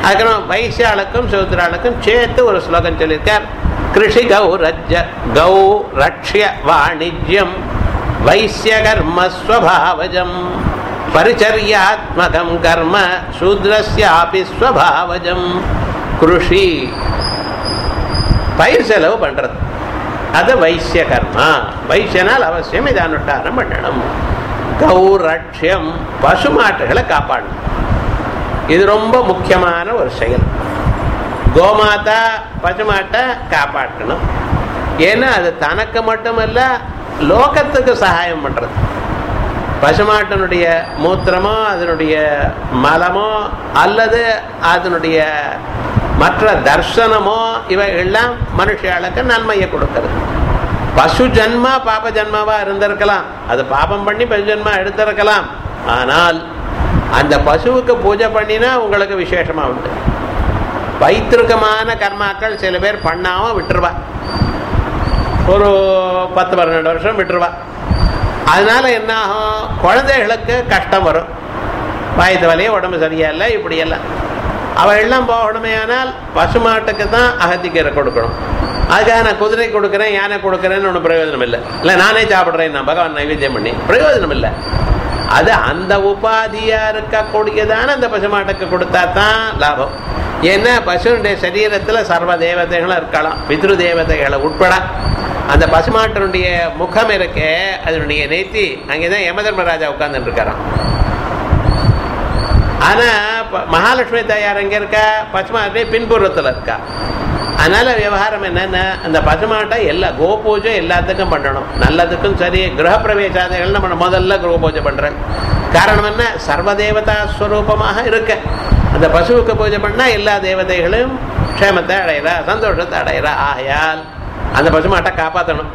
அதுக்கப்புறம் வைசியாளுக்கும் சூத்ராளுக்கும் சேர்த்து ஒரு ஸ்லோகம் சொல்லியிருக்கார் கிருஷி கௌ ரஜ்ஜ கௌ ரக்ஷ்ய வாணிஜ்யம் வைசிய கர்ம ஸ்வபாவஜம் பரிச்சரியாத்மகம் கர்ம சூத்ரஸ்யாபி ஸ்வபாவஜம் கிருஷி பயிர் செலவு பண்றது அது வைசிய கர்மா வைசியனால் அவசியம் இதை அனுஷ்டானம் பண்ணணும் கௌரட்சியம் பசுமாட்டுகளை காப்பாடணும் இது ரொம்ப முக்கியமான ஒரு செயல் கோமாதா பசுமாட்டை காப்பாற்றணும் ஏன்னா அது தனக்கு மட்டுமல்ல லோகத்துக்கு சகாயம் பண்றது பசுமாட்டினுடைய மூத்திரமோ அதனுடைய மலமோ அல்லது அதனுடைய மற்ற தர்சனமோ இவைகள்லாம் மனுஷாளுக்கு நன்மையை கொடுக்கிறது பசு ஜன்மா பாப ஜன்மாவா இருந்திருக்கலாம் அது பாபம் பண்ணி பசு ஜன்மா எடுத்திருக்கலாம் ஆனால் அந்த பசுவுக்கு பூஜை பண்ணினா உங்களுக்கு விசேஷமா உண்டு வைத்திருக்கமான கர்மாக்கள் சில பேர் பண்ணாம விட்டுருவா ஒரு பத்து பன்னெண்டு வருஷம் விட்டுருவா அதனால என்ன ஆகும் குழந்தைகளுக்கு கஷ்டம் வரும் வயது வலையே உடம்பு சரியில்லை இப்படியெல்லாம் அவெல்லாம் போகணுமே ஆனால் பசுமாட்டுக்கு தான் அகத்திக்கீரை கொடுக்கணும் அதுக்காக நான் குதிரை கொடுக்குறேன் யானை கொடுக்குறேன்னு ஒன்றும் பிரயோஜனம் இல்லை இல்லை நானே சாப்பிட்றேன் நான் பகவான் நைவேத்தியம் பண்ணி பிரயோஜனம் இல்லை அது அந்த உபாதியா இருக்கக்கூடியதான அந்த பசுமாட்டுக்கு கொடுத்தா தான் லாபம் ஏன்னா பசுனுடைய சரீரத்தில் சர்வ தேவதைகளும் இருக்கலாம் பித்ரு தேவதைகளை உட்பட அந்த பசுமாட்டினுடைய முகம் இருக்கே அதனுடைய நேத்தி அங்கேதான் யமதர்மராஜா உட்கார்ந்துட்டு இருக்காராம் ஆனா ப- மகாலட்சுமி தாயார் எங்க இருக்கா பசுமாட்டை பின்புறத்துல இருக்கா அதனால விவகாரம் என்னன்னா அந்த பசுமாட்டை எல்லா கோ பூஜை எல்லாத்துக்கும் பண்ணணும் நல்லதுக்கும் சரி கிரக பிரவேசாதைகள் நம்ம முதல்ல கோ பூஜை பண்றேன் காரணம் என்ன சர்வதேவதா ஸ்வரூபமாக இருக்க அந்த பசுவுக்கு பூஜை பண்ணா எல்லா தேவதைகளும் க்ஷேமத்தை அடையிறா சந்தோஷத்தை அடையிறா ஆகையால் அந்த பசுமாட்டை காப்பாற்றணும்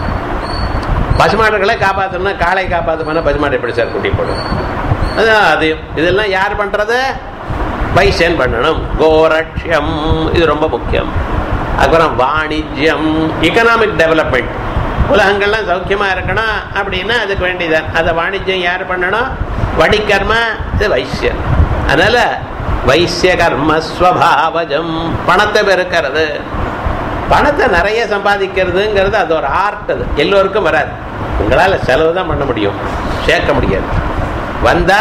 பசுமாடுகளை காப்பாற்றணும்னா காளை காப்பாற்றணும்னா பசுமாட்டை எப்படி சார் குட்டி போடும் அதான் அது இதெல்லாம் யார் பண்றது வைசியன் பண்ணணும் கோரட்சியம் இது ரொம்ப முக்கியம் அப்புறம் வாணிஜ்யம் எக்கனாமிக் டெவலப்மெண்ட் உலகங்கள்லாம் சௌக்கியமா இருக்கணும் அப்படின்னா அதுக்கு வேண்டியதான் அதை வாணிஜ்யம் யார் பண்ணணும் வணிகர்மா இது வைசியன் அதனால வைசிய கர்ம ஸ்வபாவஜம் பணத்தை பெருக்கிறது பணத்தை நிறைய சம்பாதிக்கிறதுங்கிறது அது ஒரு ஆர்ட் அது எல்லோருக்கும் வராது உங்களால் செலவு தான் பண்ண முடியும் சேர்க்க முடியாது வந்தா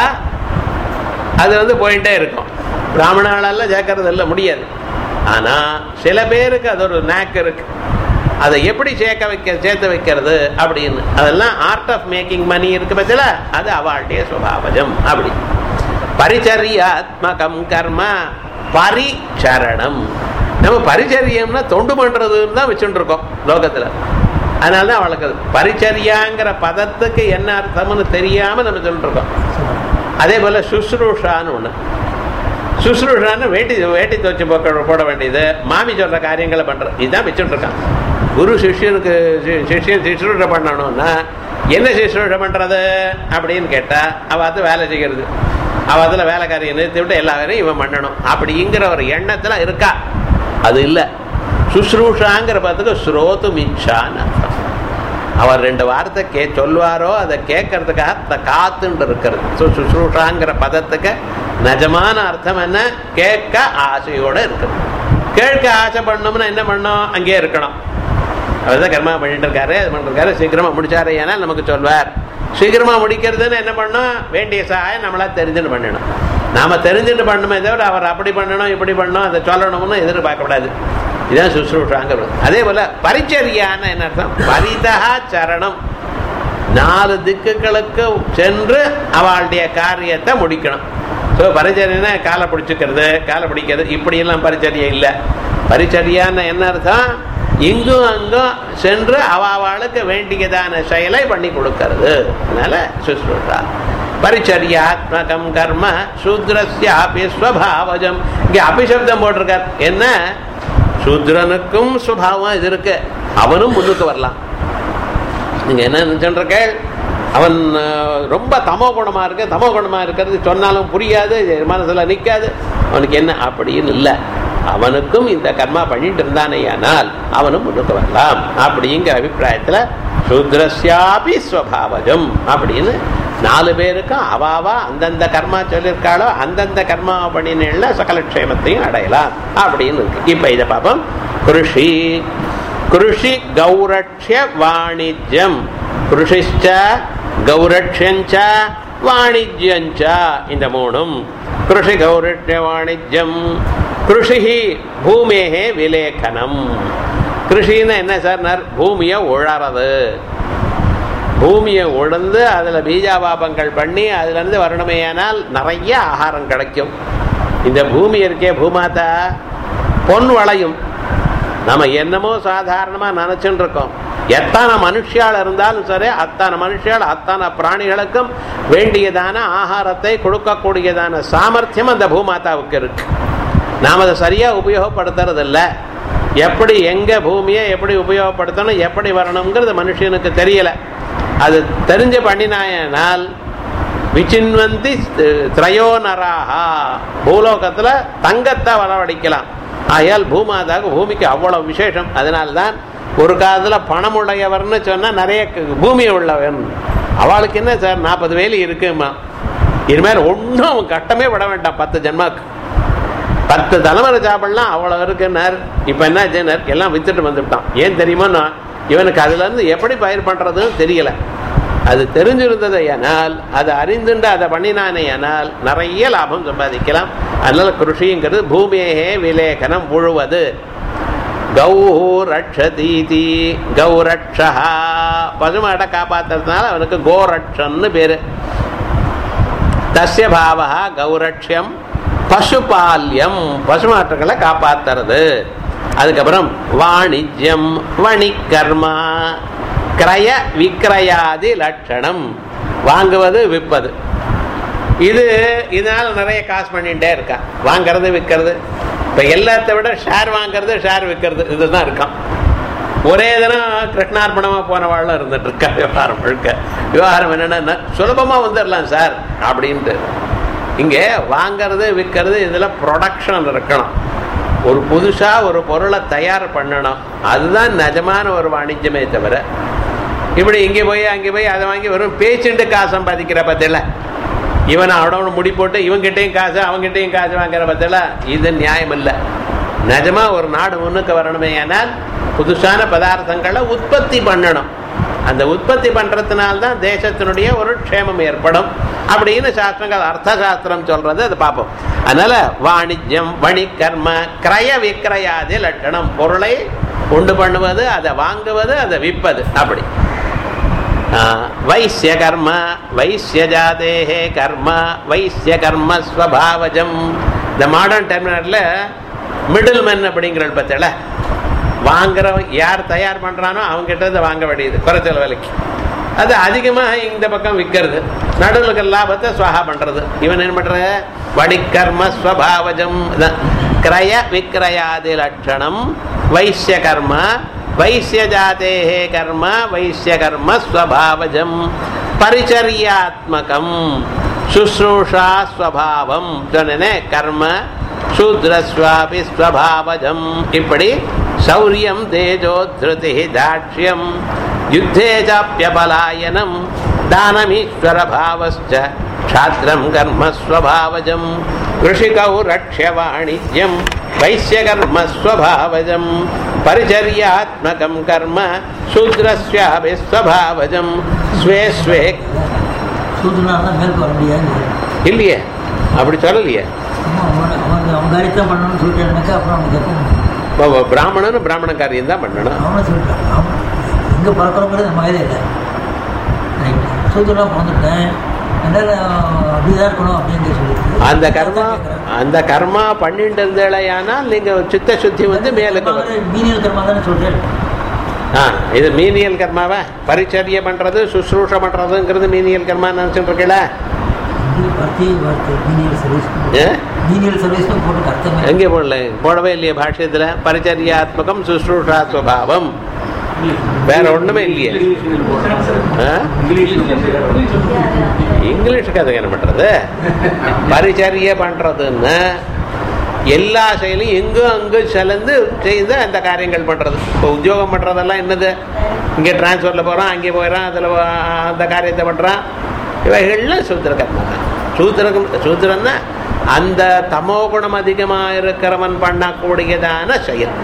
அது வந்து போயிட்டே இருக்கும் பிராமணாலெல்லாம் சேர்க்கறது இல்லை முடியாது ஆனா சில பேருக்கு அது ஒரு நேக் இருக்கு அதை எப்படி சேர்க்க வைக்க சேர்த்து வைக்கிறது அப்படின்னு அதெல்லாம் ஆர்ட் ஆஃப் மேக்கிங் மணி இருக்கு பத்தில அது அவளுடைய சுபாவஜம் அப்படி பரிச்சரியாத்மகம் கர்ம பரிச்சரணம் நம்ம பரிச்சரியம்னா தொண்டு பண்றதுன்னு தான் வச்சுட்டு இருக்கோம் லோகத்துல அதனால தான் அவளுக்கு அது பரிச்சரியாங்கிற பதத்துக்கு என்ன அர்த்தம்னு தெரியாம நம்ம சொல்லிட்டு இருக்கோம் அதே போல சுஷ்ரூஷான்னு ஒண்ணு சுஷ்ரூஷான்னு வேட்டி வேட்டி துவச்சி போக்க போட வேண்டியது மாமி சொல்ற காரியங்களை பண்றது இதுதான் வச்சுட்டு இருக்கான் குரு சிஷ்யனுக்கு சி- சிஷ்யன் சிஷ்ரூஷை பண்ணணும்னா என்ன சிஷ்ரூஷை பண்றது அப்படின்னு கேட்டா அவ அது வேலை செய்கிறது அவ அதுல வேலைக்காரியை நிறுத்தி விட்டு எல்லா வேலையும் இவன் பண்ணணும் அப்படிங்கிற ஒரு எண்ணத்துல இருக்கா அது இல்லை சுஷ்ரூஷாங்கிற பதத்துக்கு ஸ்ரோத்து மிச்சான்னு அர்த்தம் அவர் ரெண்டு வார்த்தை கே சொல்வாரோ அதை கேட்கறதுக்காக த- காத்துண்டு இருக்கிறது ஸோ சுஷ்ரூஷாங்கிற பதத்துக்கு நிஜமான அர்த்தம் என்ன கேட்க ஆசையோட இருக்குது கேட்க ஆசை பண்ணோம்னா என்ன பண்ணோம் அங்கேயே இருக்கணும் அவர் தான் கர்மா பண்ணிட்டு இருக்காரு அது பண்ணிருக்காரு சீக்கிரமா முடிச்சாரு ஏன்னா நமக்கு சொல்வார் சீக்கிரமா முடிக்கிறதுன்னு என்ன பண்ணோம் வேண்டிய சகாயம் நம்மளா தெரிஞ்சுட்டு பண்ணணும் நாம தெரிஞ்சுட்டு பண்ணணுமே தவிர அவர் அப்படி பண்ணணும் இப்படி பண்ணணும் அதை சொல்லணும்னு எதிர்பார்க்கக்கூடாது இதான் சுசுரூஷாங்கிறது அதே போல பரிச்சரியான என்ன அர்த்தம் பரிதா சரணம் நாலு திக்குகளுக்கு சென்று அவளுடைய காரியத்தை முடிக்கணும் ஸோ பரிச்சரியனா காலை பிடிச்சிக்கிறது காலை பிடிக்கிறது இப்படியெல்லாம் பரிச்சரியை இல்லை பரிச்சரியான்னு என்ன அர்த்தம் இங்கும் அங்கும் சென்று அவ அவளுக்கு வேண்டியதான செயலை பண்ணி கொடுக்கறது அதனால சுஸ்ருஷா பரிச்சரியாத்மகம் கர்ம சூத்ரஸ்யாபி ஸ்வபாவஜம் இங்கே அபிசப்தம் போட்டிருக்கார் என்ன சூத்ரனுக்கும் சுபாவம் இது இருக்கு அவனும் முன்னுக்கு வரலாம் நீங்க என்ன நினைச்சுருக்க அவன் அஹ், ரொம்ப தமோ குணமா இருக்கு தமோ குணமா இருக்கிறது சொன்னாலும் புரியாது மனசுல நிக்காது அவனுக்கு என்ன அப்படின்னு இல்லை அவனுக்கும் இந்த கர்மா பண்ணிட்டு இருந்தானேயானால் அவனும் முன்னுக்கு வரலாம் அப்படிங்கிற அபிப்பிராயத்துல சூத்ரஸ்யாபி ஸ்வபாவஜம் அப்படின்னு நாலு பேருக்கும் அவாவா அந்தந்த கர்மா சொல்லியிருக்காளோ அந்தந்த கர்மா பண்ணின சகல க்ஷேமத்தையும் அடையலாம் அப்படின்னு இருக்கு இப்ப இதை பார்ப்போம் கிருஷி கிருஷி கௌரட்சிய வாணிஜ்யம் கிருஷிச்ச கௌரட்சியஞ்ச வாணிஜ்யஞ்ச இந்த மூணும் கிருஷி கௌரட்சிய வாணிஜ்யம் கிருஷி பூமேகே விலேಖனம் கிருஷின்னா என்ன சார் பூமியை உழறது பூமியை உழந்து அதில் பீஜாபாபங்கள் பண்ணி அதுலேருந்து வரணுமேயானால் நிறைய ஆகாரம் கிடைக்கும் இந்த பூமி இருக்கே பூமாதா பொன் வளையும் நம்ம என்னமோ சாதாரணமாக நினச்சிட்டு இருக்கோம் எத்தனை மனுஷியால் இருந்தாலும் சரி அத்தனை மனுஷியால் அத்தனை பிராணிகளுக்கும் வேண்டியதான ஆகாரத்தை கொடுக்கக்கூடியதான சாமர்த்தியம் அந்த பூமாதாவுக்கு இருக்கு நாம் அதை சரியாக உபயோகப்படுத்துறது இல்லை எப்படி எங்கே பூமியை எப்படி உபயோகப்படுத்தணும் எப்படி வரணுங்கிறது மனுஷனுக்கு தெரியலை அது தெரிஞ்ச பண்ணினாயனால் விச்சின்வந்தி திரையோ நராகா பூலோகத்தில் தங்கத்தை வரவழைக்கலாம் ஆகையால் பூமாதாக்கு பூமிக்கு அவ்வளவு விசேஷம் அதனால்தான் ஒரு காலத்தில் பணமுடையவர்னு சொன்னால் நிறைய பூமியை உள்ளவன் அவளுக்கு என்ன சார் நாற்பது வேலி இருக்குமா இனிமேல் ஒன்றும் அவன் கட்டமே விட வேண்டாம் பத்து ஜென்மாக்கு பத்து தலைமுறை சாப்பிடலாம் அவ்வளோ இருக்குன்னார் இப்போ என்ன செய்யினார் எல்லாம் வித்துட்டு வந்துவிட்டான் ஏன் தெரியுமா இவனுக்கு அதுலேருந்து எப்படி பயிர் பண்ணுறதுன்னு தெரியல அது தெரிஞ்சிருந்தது ஆனால் அதை அறிந்துண்டு அதை பண்ணினானே ஆனால் நிறைய லாபம் சம்பாதிக்கலாம் அதனால கிருஷிங்கிறது பூமியே விலேகனம் உழுவது கௌரட்சதீதி கௌரட்சா பசுமாட்டை காப்பாத்துறதுனால அவனுக்கு கோரட்சன்னு பேரு தஸ்ய பாவா கௌரட்சியம் பசுபால்யம் பசுமாட்டுகளை காப்பாத்துறது அதுக்கப்புறம் வாணிஜ்யம் வணிகர்மா கிரய விக்கிரயாதி லட்சணம் வாங்குவது விற்பது இது இதனால நிறைய காசு பண்ணிட்டே இருக்கா வாங்கிறது விற்கிறது இப்போ எல்லாத்த விட ஷேர் வாங்குறது ஷேர் விற்கிறது இதுதான் இருக்கான் ஒரே தினம் கிருஷ்ணார்ப்பணமாக போனவாழ்லாம் இருந்துட்டு இருக்கா விவகாரம் முழுக்க விவகாரம் என்னென்னா சுலபமாக வந்துடலாம் சார் அப்படின்ட்டு இங்கே வாங்கிறது விற்கிறது இதில் ப்ரொடக்ஷன் இருக்கணும் ஒரு புதுசாக ஒரு பொருளை தயார் பண்ணணும் அதுதான் நிஜமான ஒரு வாணிஜ்யமே தவிர இப்படி இங்கே போய் அங்கே போய் அதை வாங்கி வெறும் பேச்சுண்டு காசு சம்பாதிக்கிற பத்தில இவன் அவனோட முடி போட்டு இவங்கிட்டையும் காசு அவங்ககிட்டையும் காசு வாங்குற பத்தில இது நியாயம் இல்லை நிஜமா ஒரு நாடு முன்னுக்கு வரணுமே ஆனால் புதுசான பதார்த்தங்களை உற்பத்தி பண்ணணும் அந்த உற்பத்தி பண்றதுனால்தான் தேசத்தினுடைய ஒரு க்ஷேமம் ஏற்படும் அப்படின்னு சாஸ்திரங்கள் அர்த்த சாஸ்திரம் சொல்றது அதை பார்ப்போம் அதனால வாணிஜ்யம் வணிகர்ம கிரய விக்கிரயாதி லட்சணம் பொருளை உண்டு பண்ணுவது அதை வாங்குவது அதை விற்பது அப்படி வைசிய கர்ம வைசிய ஜாதேஹே கர்ம வைசிய கர்ம ஸ்வபாவஜம் இந்த மாடர்ன் டெர்மினரில் மிடில் மென் அப்படிங்கிற பத்தில வாங்குறவன் யார் தயார் பண்ணுறானோ அவங்ககிட்ட இதை வாங்க வேண்டியது குறைச்சல் விலைக்கு அது அதிகமாக இந்த பக்கம் விற்கிறது நடுவில் லாபத்தை ஸ்வஹா பண்ணுறது இவன் என்ன பண்ணுற வடிகர்ம ஸ்வபாவஜம் கிரய விக்கிரயாதி லட்சணம் வைசிய கர்ம வைசிய ஜாதேஹே கர்ம வைசிய கர்ம ஸ்வபாவஜம் பரிச்சரியாத்மகம் சுஸ்ரூஷா ஸ்வபாவம் சொன்னேனே கர்ம சூத்ரஸ்வாபி ஸ்வபாவஜம் இப்படி சௌரியம் தேஜோ திருதி தாட்சியம் யுத்தே சாப்பியபலாயனம் தானமீஸ்வர பாவஸ்ச க்ஷாத்திரம் கர்ம ஸ்வபாவஜம் கிருஷிகௌ ரக்ஷ்ய வாணிஜ்யம் வைசியகர்ம ஸ்வபாவஜம் பரிச்சரியாத்மகம் கர்ம சூத்ரஸ்யாபி ஸ்வபாவஜம் ஸ்வே ஸ்வே சூதுனா மேற்கு வர முடியாது இல்லையே அப்படி சொல்லலையே அவங்க அவங்க அவங்க காரியத்தான் பண்ணணும்னு சொல்லிட்டாருனாக்கா அப்புறம் அவனுக்கு எப்போ ப- பிராமணனும் பிராமண காரியம் தான் பண்ணணும் அவனும் சொல்லிட்டான் அவன் எங்கே பிறக்கிறோங்கிறது நம்ம கையில் இல்லை ரைட் சூதுனா பிறந்துட்டேன் அதனால் அப்படிதான் இருக்கணும் அப்படின்னு சொல்லிட்டு அந்த கர்மா அந்த கர்மா பண்ணிட்டு இருந்தேலையானால் நீங்க சித்த சுத்தி வந்து மேலுக்கு வரும். மீனியல் கர்மா தானே சொல்கிறேன் ஆ இது மீனியல் கர்மாவா பரிச்சரிய பண்றது சுশ্রூஷ பண்றதுங்கிறது மீனியல் கர்மா நினைச்சுட்டு இருக்கல வார்த்தை வார்த்தை மீனியல் சர்வீஸ் ஏ? மீனியல் சர்வீஸ்னு போட்டு அர்த்தமே எங்கே போடல போடவே இல்லையே பாஷ்யத்துல பரிச்சரியாத்மகம் சுশ্রூஷா சுபாவம் வேற ஒண்ணுமே இல்லையே ஆ? இங்கிலீஷுக்கு அதுக்கு என்ன பண்றது பரிச்சரிய பண்றதுன்னு எல்லா செயலையும் எங்கும் அங்கும் செலந்து செய்து அந்த காரியங்கள் பண்றது இப்போ உத்தியோகம் பண்றதெல்லாம் என்னது இங்கே டிரான்ஸ்ஃபரில் போகிறான் அங்கே போயிடறான் அதில் அந்த காரியத்தை பண்ணுறான் இவைகள்லாம் சூத்திர கர்மா தான் சூத்திரகம் சூத்திரன்னா அந்த தமோ குணம் அதிகமாக இருக்கிறவன் பண்ணக்கூடியதான செயல்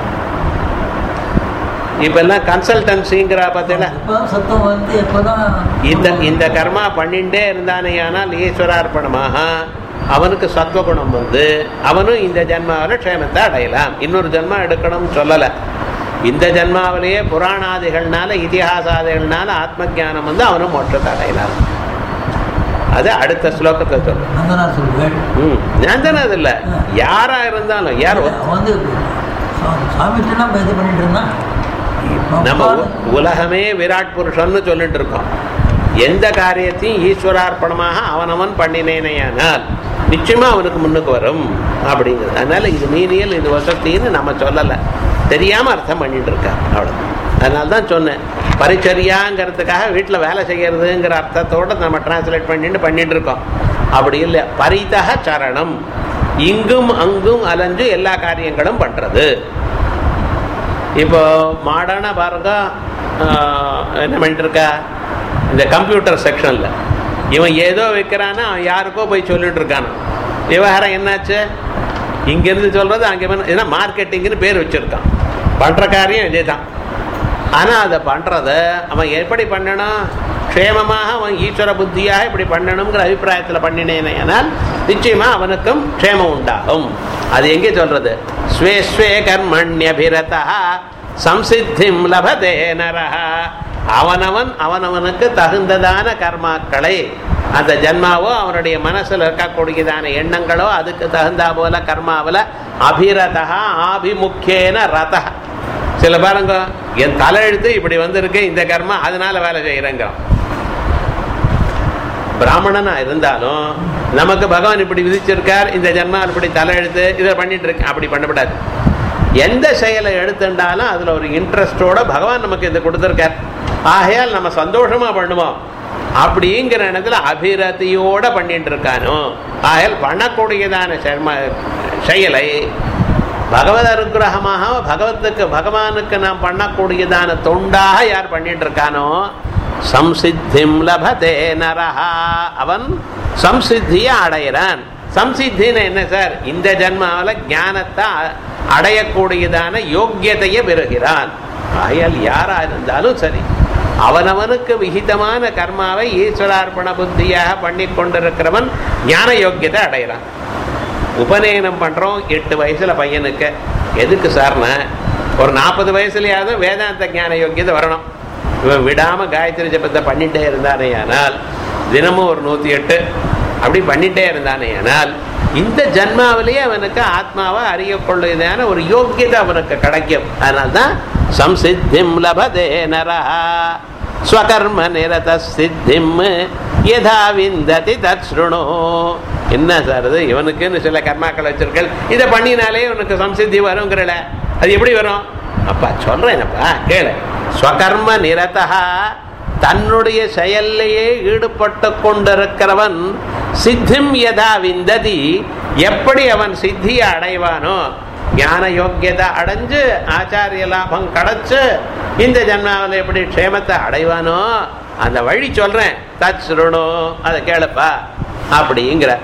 இப்ப எல்லாம் கன்சல்டன்சிங்கிற பார்த்தீங்களா எப்போ சத்தம் வந்து எப்போதான் இந்த இந்த கர்மா பண்ணிட்டே இருந்தானேயானால் ஈஸ்வரார்ப்பணமாக அவனுக்கு சத்வகுணம் வந்து அவனும் இந்த ஜென்மாவில் க்ஷேமத்தை அடையலாம் இன்னொரு ஜென்மா எடுக்கணும்னு சொல்லலை இந்த ஜென்மாவிலேயே புராணாதிகள்னால இதிகாசாதிகள்னால ஆத்ம ஞானம் வந்து அவனும் மோட்சத்தை அடையலாம் அது அடுத்த ஸ்லோகத்தை சொல்லும் நந்தனார் சொல்லுவேன் ம் நான் தானே அது இல்லை யாரா இருந்தாலும் யார் ஒரு- அவன் வந்து சாமிட்டெல்லாம் இது பண்ணிட்டு இருந்தான் நம்ம உ- உலகமே விராட் புருஷன்னு சொல்லிட்டு இருக்கோம் எந்த காரியத்தையும் ஈஸ்வரார்ப்பணமாக அவனவன் பண்ணினேனையானால் நிச்சயமா அவனுக்கு முன்னுக்கு வரும் அப்படிங்கிறது அதனால இது நீனியல் இது வசத்தின்னு நம்ம சொல்லலை தெரியாம அர்த்தம் பண்ணிட்டு இருக்கா அவ்வளோ அதனால தான் சொன்னேன் பரிச்சரியாங்கிறதுக்காக வீட்டில் வேலை செய்யறதுங்கிற அர்த்தத்தோட நம்ம டிரான்ஸ்லேட் பண்ணிட்டு பண்ணிட்டு இருக்கோம் அப்படி இல்லை பரிதக சரணம் இங்கும் அங்கும் அலைஞ்சு எல்லா காரியங்களும் பண்றது இப்போ மாடர்னாக பாருங்க ஆஹ், என்ன பண்ணிட்டு இருக்கா இந்த கம்ப்யூட்டர் செக்ஷனில் இவன் ஏதோ வைக்கிறானா அவன் யாருக்கோ போய் சொல்லிட்டு இருக்கானா விவகாரம் என்னாச்சு இங்கேருந்து சொல்கிறது அங்கே ஏன்னா மார்க்கெட்டிங்னு பேர் வச்சுருக்கான் பண்ணுற காரியம் இதே தான் ஆனால் அதை பண்ணுறத அவன் எப்படி பண்ணணும் க்ஷேமமாக அவன் ஈஸ்வர புத்தியாக இப்படி பண்ணணுங்கிற அபிப்பிராயத்தில் பண்ணினேனால் நிச்சயமாக அவனுக்கும் க்ஷேமம் உண்டாகும் அது எங்கே சொல்றது ஸ்வே ஸ்வே கர்மண்யபிரதா சம்சித்திம் லபதே நரஹ அவனவன் அவனவனுக்கு தகுந்ததான கர்மாக்களை அந்த ஜன்மாவோ அவனுடைய மனசுல இருக்கக்கூடியதான எண்ணங்களோ அதுக்கு தகுந்தா போல கர்மாவில் அபிரதா ஆபிமுக்கியேன ரதா சில பாருங்க என் தலையெழுத்து இப்படி வந்திருக்கு இந்த கர்மா அதனால வேலை செய்யறேங்க பிராமணனா இருந்தாலும் நமக்கு பகவான் இப்படி விதிச்சிருக்கார் இந்த ஜென்மா இப்படி தலையெழுத்து இதை பண்ணிட்டு இருக்கேன் அப்படி பண்ணக்கூடாது எந்த செயலை எடுத்துட்டாலும் அதுல ஒரு இன்ட்ரெஸ்டோட பகவான் நமக்கு இதை கொடுத்துருக்கார் ஆகையால் நம்ம சந்தோஷமா பண்ணுவோம் அப்படிங்கிற இடத்துல அபிரதியோட பண்ணிட்டு இருக்கானோ ஆகையால் பண்ணக்கூடியதான சர்ம செயலை பகவத் அனுகிரகமாக பகவத்துக்கு பகவானுக்கு நாம் பண்ணக்கூடியதான தொண்டாக யார் பண்ணிட்டு இருக்கானோ சம்சித்திம் லபதே நரஹா அவன் சம்சித்தியை அடையிறான் சம்சித்தின்னு என்ன சார் இந்த ஜன்மாவில் ஞானத்தை அ- அடையக்கூடியதான யோக்கியதையை பெறுகிறான் ஆகையால் யாரா இருந்தாலும் சரி அவனவனுக்கு விகிதமான கர்மாவை ஈஸ்வரார்ப்பண புத்தியாக பண்ணி கொண்டிருக்கிறவன் ஞான யோக்கியத்தை அடையிறான் உபநயனம் பண்றோம் எட்டு வயசுல பையனுக்கு எதுக்கு சார்னா ஒரு நாற்பது வயசுலயாவது வேதாந்த ஞான யோக்கியதை வரணும் இவன் விடாம காயத்ரி ஜபத்தை பண்ணிட்டே இருந்தானே ஆனால் தினமும் ஒரு நூத்தி எட்டு அப்படி பண்ணிட்டே இருந்தானே ஆனால் இந்த ஜன்மாவிலேயே அவனுக்கு ஆத்மாவை அறிய கொள்ளுதான ஒரு யோக்கியதை அவனுக்கு கிடைக்கும் அதனால்தான் சம்சித்திம் லபதே நரஹா ஸ்வகர்ம நிரத சித்திம் யதா விந்ததி தத் ஸ்ருணு என்ன சார் இது இவனுக்குன்னு சில கர்மாக்கள் வச்சிருக்கள் இதை பண்ணினாலே இவனுக்கு சம்சித்தி வருங்கிறல அது எப்படி வரும் அப்பா சொல்றேனப்பா கேளு ஸ்வகர்ம நிரதா தன்னுடைய செயல்லையே ஈடுபட்டு கொண்டிருக்கிறவன் சித்திம் யதா விந்ததி எப்படி அவன் சித்தியை அடைவானோ ஞான யோக்கியதை அடைஞ்சு ஆச்சாரிய லாபம் கிடைச்சு இந்த ஜன்மாவில் எப்படி க்ஷேமத்தை அடைவானோ அந்த வழி சொல்றேன் தத் சுருணு அதை கேளுப்பா அப்படிங்கிற